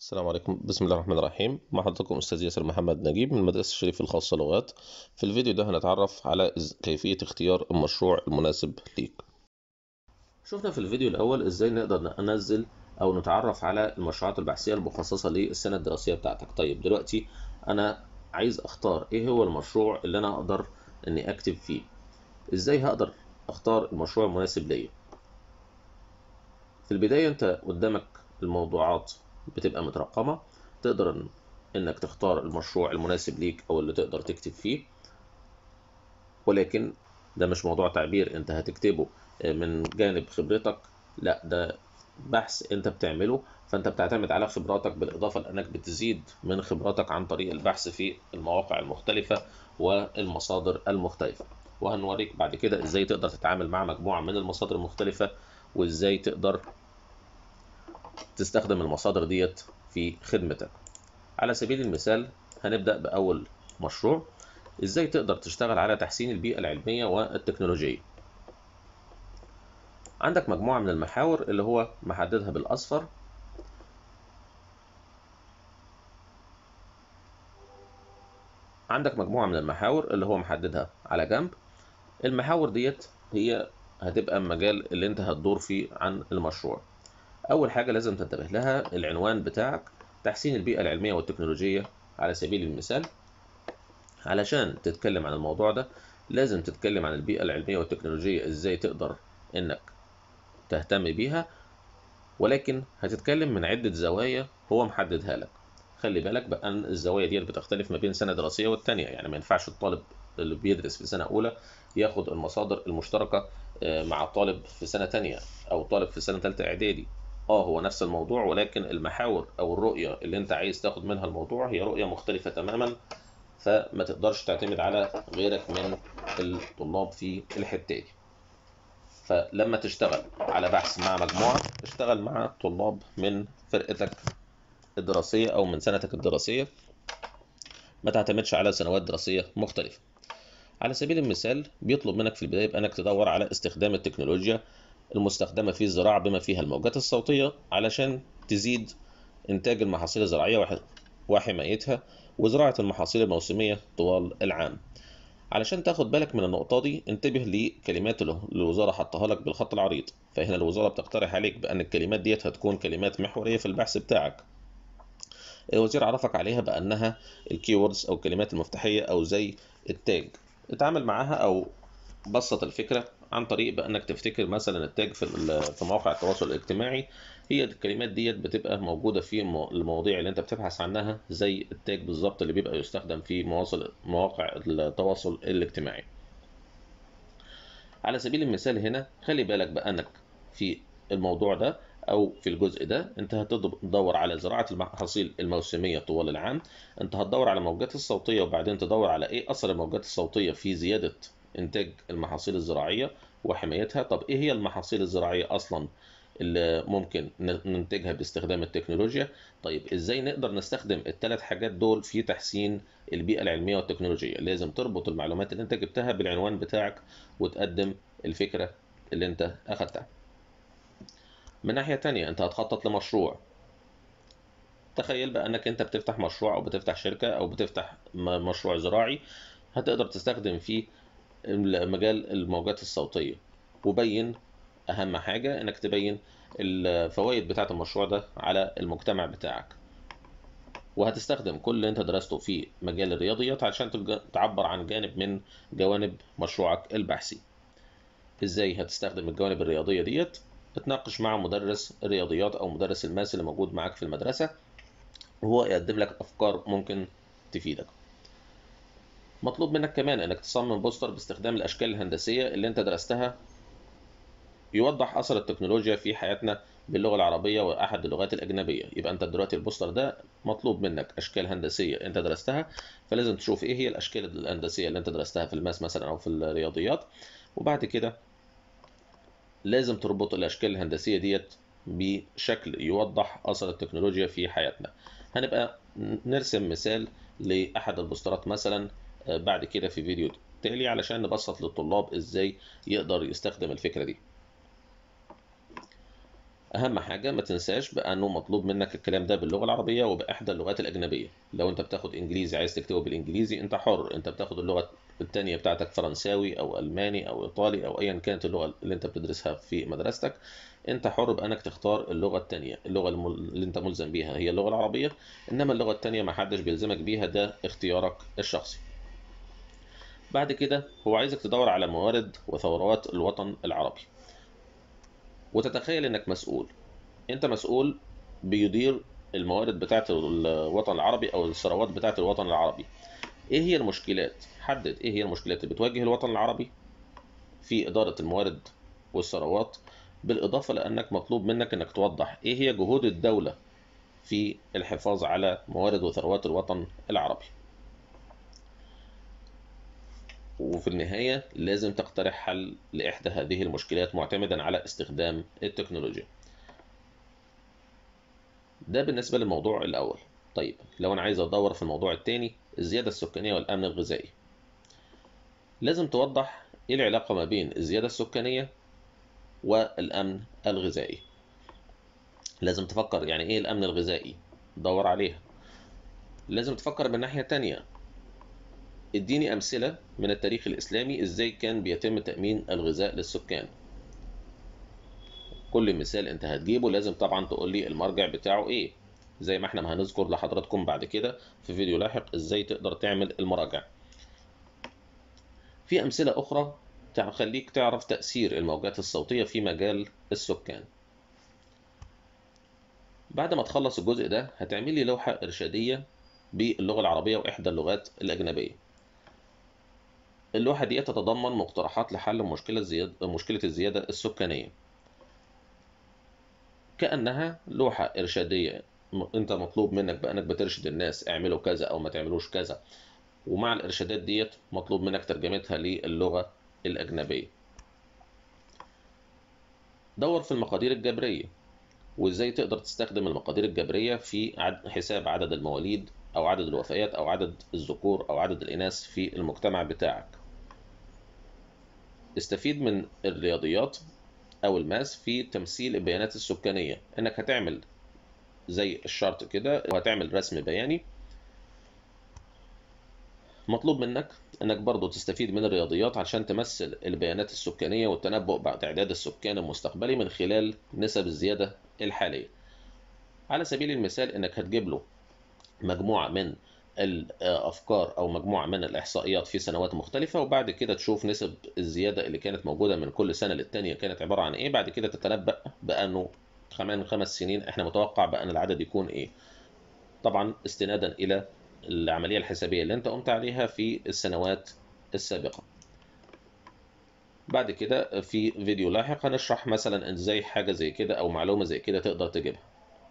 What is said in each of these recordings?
السلام عليكم بسم الله الرحمن الرحيم مع حضراتكم أستاذ ياسر محمد نجيب من مدرسة الشريف الخاصة لغات في الفيديو ده هنتعرف على إز- كيفية اختيار المشروع المناسب ليك شفنا في الفيديو الأول إزاي نقدر ننزل أو نتعرف على المشروعات البحثية المخصصة للسنة الدراسية بتاعتك طيب دلوقتي أنا عايز أختار إيه هو المشروع اللي أنا أقدر إني أكتب فيه إزاي هقدر أختار المشروع المناسب ليا في البداية أنت قدامك الموضوعات بتبقى مترقمة تقدر إن- إنك تختار المشروع المناسب ليك أو اللي تقدر تكتب فيه ولكن ده مش موضوع تعبير أنت هتكتبه من جانب خبرتك لا ده بحث أنت بتعمله فأنت بتعتمد على خبراتك بالإضافة لأنك بتزيد من خبراتك عن طريق البحث في المواقع المختلفة والمصادر المختلفة وهنوريك بعد كده إزاي تقدر تتعامل مع مجموعة من المصادر المختلفة وإزاي تقدر تستخدم المصادر ديت في خدمتك على سبيل المثال هنبدأ بأول مشروع إزاي تقدر تشتغل على تحسين البيئة العلمية والتكنولوجية عندك مجموعة من المحاور اللي هو محددها بالأصفر عندك مجموعة من المحاور اللي هو محددها على جنب المحاور ديت هي هتبقى المجال اللي انت هتدور فيه عن المشروع أول حاجة لازم تنتبه لها العنوان بتاعك تحسين البيئة العلمية والتكنولوجية على سبيل المثال علشان تتكلم عن الموضوع ده لازم تتكلم عن البيئة العلمية والتكنولوجية ازاي تقدر انك تهتم بيها ولكن هتتكلم من عدة زوايا هو محددها لك خلي بالك بقى ان الزوايا ديت بتختلف ما بين سنة دراسية والتانية يعني ما ينفعش الطالب اللي بيدرس في سنة أولى ياخد المصادر المشتركة آه، مع طالب في سنة تانية أو طالب في سنة تالتة إعدادي اه هو نفس الموضوع ولكن المحاور أو الرؤية اللي أنت عايز تاخد منها الموضوع هي رؤية مختلفة تماما فما تقدرش تعتمد على غيرك من الطلاب في الحتة دي فلما تشتغل على بحث مع مجموعة اشتغل مع طلاب من فرقتك الدراسية أو من سنتك الدراسية ما تعتمدش على سنوات دراسية مختلفة على سبيل المثال بيطلب منك في البداية بأنك تدور على استخدام التكنولوجيا المستخدمة في الزراعة بما فيها الموجات الصوتية علشان تزيد إنتاج المحاصيل الزراعية وح- وحمايتها وزراعة المحاصيل الموسمية طوال العام علشان تاخد بالك من النقطة دي انتبه لكلمات اللي الوزارة حطها لك بالخط العريض فهنا الوزارة بتقترح عليك بأن الكلمات ديت هتكون كلمات محورية في البحث بتاعك الوزير عرفك عليها بأنها الكيوردز أو الكلمات المفتاحية أو زي التاج اتعامل معاها أو بسط الفكرة عن طريق بأنك تفتكر مثلا التاج في ال- في مواقع التواصل الاجتماعي هي الكلمات ديت بتبقى موجودة في مو- المواضيع اللي أنت بتبحث عنها زي التاج بالظبط اللي بيبقى يستخدم في مواصل مواقع التواصل الاجتماعي على سبيل المثال هنا خلي بالك بأنك في الموضوع ده أو في الجزء ده أنت هتدور على زراعة المحاصيل الموسمية طوال العام أنت هتدور على الموجات الصوتية وبعدين تدور على إيه أثر الموجات الصوتية في زيادة إنتاج المحاصيل الزراعية وحمايتها طب إيه هي المحاصيل الزراعية أصلا اللي ممكن ن- ننتجها باستخدام التكنولوجيا طيب إزاي نقدر نستخدم الثلاث حاجات دول في تحسين البيئة العلمية والتكنولوجية لازم تربط المعلومات اللي أنت جبتها بالعنوان بتاعك وتقدم الفكرة اللي أنت أخدتها من ناحية تانية أنت هتخطط لمشروع تخيل بقى انك انت بتفتح مشروع او بتفتح شركة او بتفتح م- مشروع زراعي هتقدر تستخدم فيه مجال الموجات الصوتية وبين اهم حاجة انك تبين الفوائد بتاعة المشروع ده على المجتمع بتاعك وهتستخدم كل اللي انت درسته في مجال الرياضيات عشان تلج- تعبر عن جانب من جوانب مشروعك البحثي ازاي هتستخدم الجوانب الرياضية ديت تتناقش مع مدرس الرياضيات او مدرس الماس اللي موجود معاك في المدرسة وهو يقدم لك افكار ممكن تفيدك مطلوب منك كمان انك تصمم بوستر باستخدام الاشكال الهندسيه اللي انت درستها يوضح اثر التكنولوجيا في حياتنا باللغه العربيه واحد اللغات الاجنبيه يبقى انت دلوقتي البوستر ده مطلوب منك اشكال هندسيه انت درستها فلازم تشوف ايه هي الاشكال الهندسيه اللي انت درستها في الماس مثلا او في الرياضيات وبعد كده لازم تربط الاشكال الهندسيه ديت بشكل يوضح اثر التكنولوجيا في حياتنا هنبقى نرسم مثال لاحد البوسترات مثلا آه، بعد كده في فيديو تالي علشان نبسط للطلاب ازاي يقدر يستخدم الفكره دي اهم حاجه ما تنساش بانه مطلوب منك الكلام ده باللغه العربيه وباحدى اللغات الاجنبيه لو انت بتاخد انجليزي عايز تكتبه بالانجليزي انت حر انت بتاخد اللغه التانية بتاعتك فرنساوي او الماني او ايطالي او ايا كانت اللغه اللي انت بتدرسها في مدرستك انت حر بانك تختار اللغه التانية اللغه اللي انت ملزم بيها هي اللغه العربيه انما اللغه التانية ما حدش بيلزمك بيها ده اختيارك الشخصي بعد كده هو عايزك تدور على موارد وثورات الوطن العربي وتتخيل انك مسؤول انت مسؤول بيدير الموارد بتاعه الوطن العربي او الثروات بتاعه الوطن العربي ايه هي المشكلات حدد ايه هي المشكلات اللي بتواجه الوطن العربي في اداره الموارد والثروات بالاضافه لانك مطلوب منك انك توضح ايه هي جهود الدوله في الحفاظ على موارد وثروات الوطن العربي وفي النهاية لازم تقترح حل لإحدى هذه المشكلات معتمدا على استخدام التكنولوجيا ده بالنسبة للموضوع الأول طيب لو أنا عايز أدور في الموضوع الثاني الزيادة السكانية والأمن الغذائي لازم توضح إيه العلاقة ما بين الزيادة السكانية والأمن الغذائي لازم تفكر يعني إيه الأمن الغذائي دور عليها لازم تفكر من ناحية تانية اديني أمثلة من التاريخ الإسلامي إزاي كان بيتم تأمين الغذاء للسكان كل مثال أنت هتجيبه لازم طبعا تقول لي المرجع بتاعه إيه زي ما احنا ما هنذكر لحضراتكم بعد كده في فيديو لاحق إزاي تقدر تعمل المراجع في أمثلة أخرى تخليك تعرف تأثير الموجات الصوتية في مجال السكان بعد ما تخلص الجزء ده هتعمل لي لوحة إرشادية باللغة العربية وإحدى اللغات الأجنبية اللوحة دي تتضمن مقترحات لحل مشكلة زيادة مشكلة الزيادة السكانية كأنها لوحة إرشادية أنت مطلوب منك بأنك بترشد الناس اعملوا كذا أو ما تعملوش كذا ومع الإرشادات ديت مطلوب منك ترجمتها للغة الأجنبية دور في المقادير الجبرية وإزاي تقدر تستخدم المقادير الجبرية في حساب عدد المواليد أو عدد الوفيات أو عدد الذكور أو عدد الإناث في المجتمع بتاعك استفيد من الرياضيات او الماس في تمثيل البيانات السكانيه انك هتعمل زي الشرط كده وهتعمل رسم بياني مطلوب منك انك برضو تستفيد من الرياضيات عشان تمثل البيانات السكانيه والتنبؤ بتعداد السكان المستقبلي من خلال نسب الزياده الحاليه على سبيل المثال انك هتجيب له مجموعه من الافكار او مجموعه من الاحصائيات في سنوات مختلفه وبعد كده تشوف نسب الزياده اللي كانت موجوده من كل سنه للتانيه كانت عباره عن ايه بعد كده تتنبأ بانه كمان خمس سنين احنا متوقع بان العدد يكون ايه طبعا استنادا الى العمليه الحسابيه اللي انت قمت عليها في السنوات السابقه بعد كده في فيديو لاحق هنشرح مثلا ازاي حاجه زي كده او معلومه زي كده تقدر تجيبها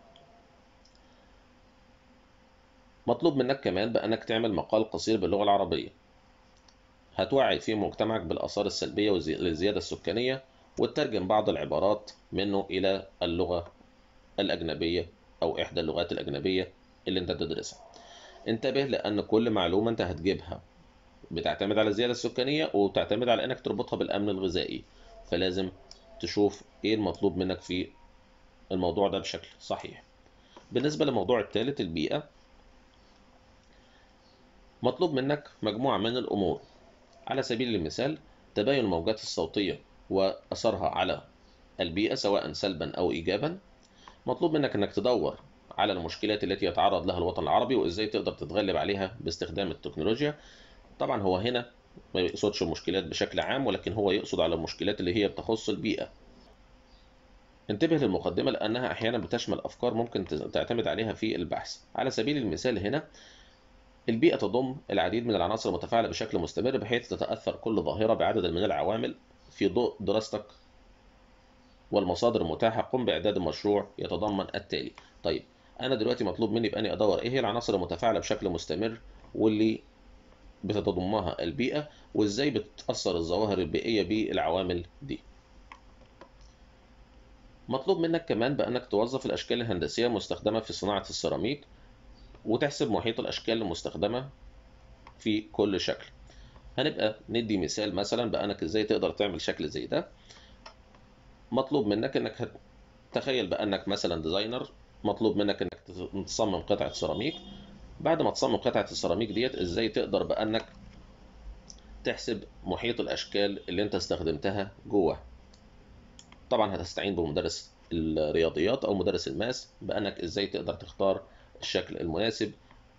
مطلوب منك كمان بأنك تعمل مقال قصير باللغة العربية هتوعي في مجتمعك بالآثار السلبية للزيادة السكانية وتترجم بعض العبارات منه إلى اللغة الأجنبية أو إحدى اللغات الأجنبية اللي أنت تدرسها انتبه لأن كل معلومة أنت هتجيبها بتعتمد على الزيادة السكانية وتعتمد على أنك تربطها بالأمن الغذائي فلازم تشوف إيه المطلوب منك في الموضوع ده بشكل صحيح بالنسبة للموضوع الثالث البيئة مطلوب منك مجموعة من الأمور على سبيل المثال تباين الموجات الصوتية وأثرها على البيئة سواء سلبا أو إيجابا مطلوب منك أنك تدور على المشكلات التي يتعرض لها الوطن العربي وإزاي تقدر تتغلب عليها باستخدام التكنولوجيا طبعا هو هنا ما يقصدش المشكلات بشكل عام ولكن هو يقصد على المشكلات اللي هي بتخص البيئة انتبه للمقدمة لأنها أحيانا بتشمل أفكار ممكن تعتمد عليها في البحث على سبيل المثال هنا البيئة تضم العديد من العناصر المتفاعلة بشكل مستمر بحيث تتأثر كل ظاهرة بعدد من العوامل في ضوء دراستك والمصادر المتاحة قم بإعداد مشروع يتضمن التالي طيب أنا دلوقتي مطلوب مني بأني أدور إيه هي العناصر المتفاعلة بشكل مستمر واللي بتتضمها البيئة وإزاي بتأثر الظواهر البيئية بالعوامل دي مطلوب منك كمان بأنك توظف الأشكال الهندسية المستخدمة في صناعة السيراميك وتحسب محيط الأشكال المستخدمة في كل شكل هنبقى ندي مثال مثلا بأنك إزاي تقدر تعمل شكل زي ده مطلوب منك إنك تخيل بانك مثلا ديزاينر مطلوب منك انك تصمم قطعه سيراميك بعد ما تصمم قطعه السيراميك ديت ازاي تقدر بانك تحسب محيط الاشكال اللي انت استخدمتها جوه طبعا هتستعين بمدرس الرياضيات او مدرس الماس بانك ازاي تقدر تختار الشكل المناسب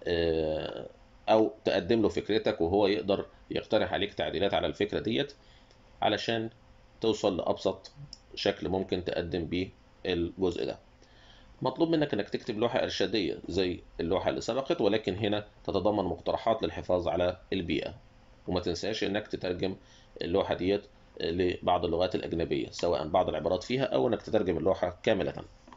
او تقدم له فكرتك وهو يقدر يقترح عليك تعديلات على الفكره ديت علشان توصل لابسط شكل ممكن تقدم بيه الجزء ده مطلوب منك انك تكتب لوحة ارشادية زي اللوحة اللي سبقت ولكن هنا تتضمن مقترحات للحفاظ على البيئة وما تنساش انك تترجم اللوحة ديت لبعض اللغات الأجنبية سواء بعض العبارات فيها أو انك تترجم اللوحة كاملة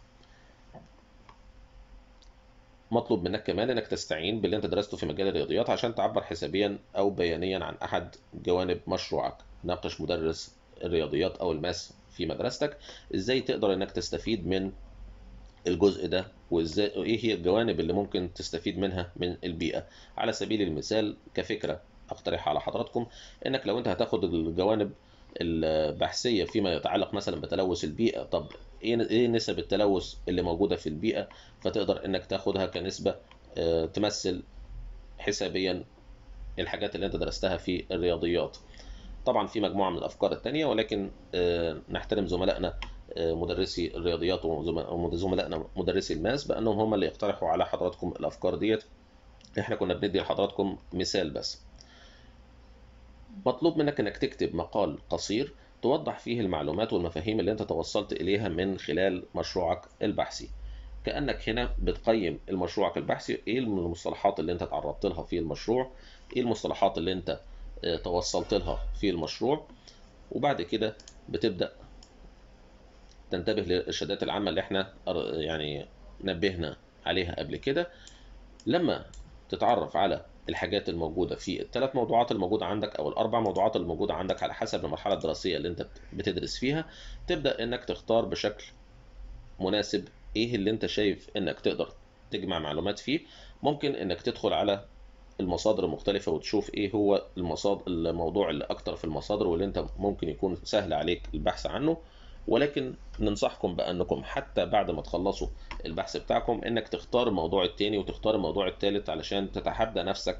مطلوب منك كمان انك تستعين باللي انت درسته في مجال الرياضيات عشان تعبر حسابيا او بيانيا عن احد جوانب مشروعك ناقش مدرس الرياضيات او الماس في مدرستك ازاي تقدر انك تستفيد من الجزء ده وازاي ايه هي الجوانب اللي ممكن تستفيد منها من البيئه على سبيل المثال كفكره اقترحها على حضراتكم انك لو انت هتاخد الجوانب البحثيه فيما يتعلق مثلا بتلوث البيئه طب ايه نسب التلوث اللي موجوده في البيئه فتقدر انك تاخدها كنسبه تمثل حسابيا الحاجات اللي انت درستها في الرياضيات طبعا في مجموعه من الافكار التانية ولكن نحترم زملائنا مدرسي الرياضيات وزملائنا مدرسي الماس بانهم هم اللي يقترحوا على حضراتكم الافكار ديت احنا كنا بندي لحضراتكم مثال بس مطلوب منك انك تكتب مقال قصير توضح فيه المعلومات والمفاهيم اللي انت توصلت اليها من خلال مشروعك البحثي كانك هنا بتقيم المشروعك البحثي ايه المصطلحات اللي انت تعرضت لها في المشروع ايه المصطلحات اللي انت توصلت لها في المشروع وبعد كده بتبدا تنتبه للارشادات العامه اللي احنا يعني نبهنا عليها قبل كده لما تتعرف على الحاجات الموجودة في الثلاث موضوعات الموجودة عندك أو الأربع موضوعات الموجودة عندك على حسب المرحلة الدراسية اللي أنت بتدرس فيها تبدأ إنك تختار بشكل مناسب إيه اللي أنت شايف إنك تقدر تجمع معلومات فيه ممكن إنك تدخل على المصادر المختلفة وتشوف إيه هو المصادر الموضوع اللي أكتر في المصادر واللي أنت ممكن يكون سهل عليك البحث عنه ولكن ننصحكم بانكم حتى بعد ما تخلصوا البحث بتاعكم انك تختار الموضوع التاني وتختار الموضوع التالت علشان تتحدى نفسك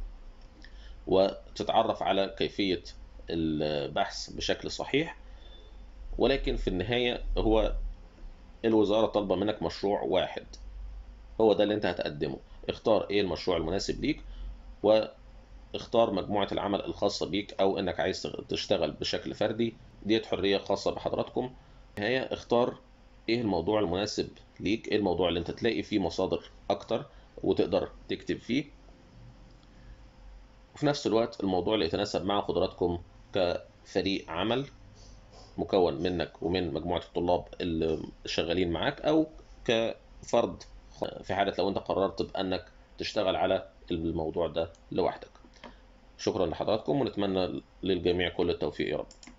وتتعرف على كيفية البحث بشكل صحيح ولكن في النهاية هو الوزارة طالبة منك مشروع واحد هو ده اللي انت هتقدمه اختار ايه المشروع المناسب ليك واختار مجموعة العمل الخاصة بيك او انك عايز تشتغل بشكل فردي ديت حرية خاصة بحضراتكم النهاية اختار ايه الموضوع المناسب ليك ايه الموضوع اللي انت تلاقي فيه مصادر اكتر وتقدر تكتب فيه وفي نفس الوقت الموضوع اللي يتناسب مع قدراتكم كفريق عمل مكون منك ومن مجموعة الطلاب اللي شغالين معاك او كفرد في حالة لو انت قررت بانك تشتغل على الموضوع ده لوحدك شكرا لحضراتكم ونتمنى للجميع كل التوفيق يا رب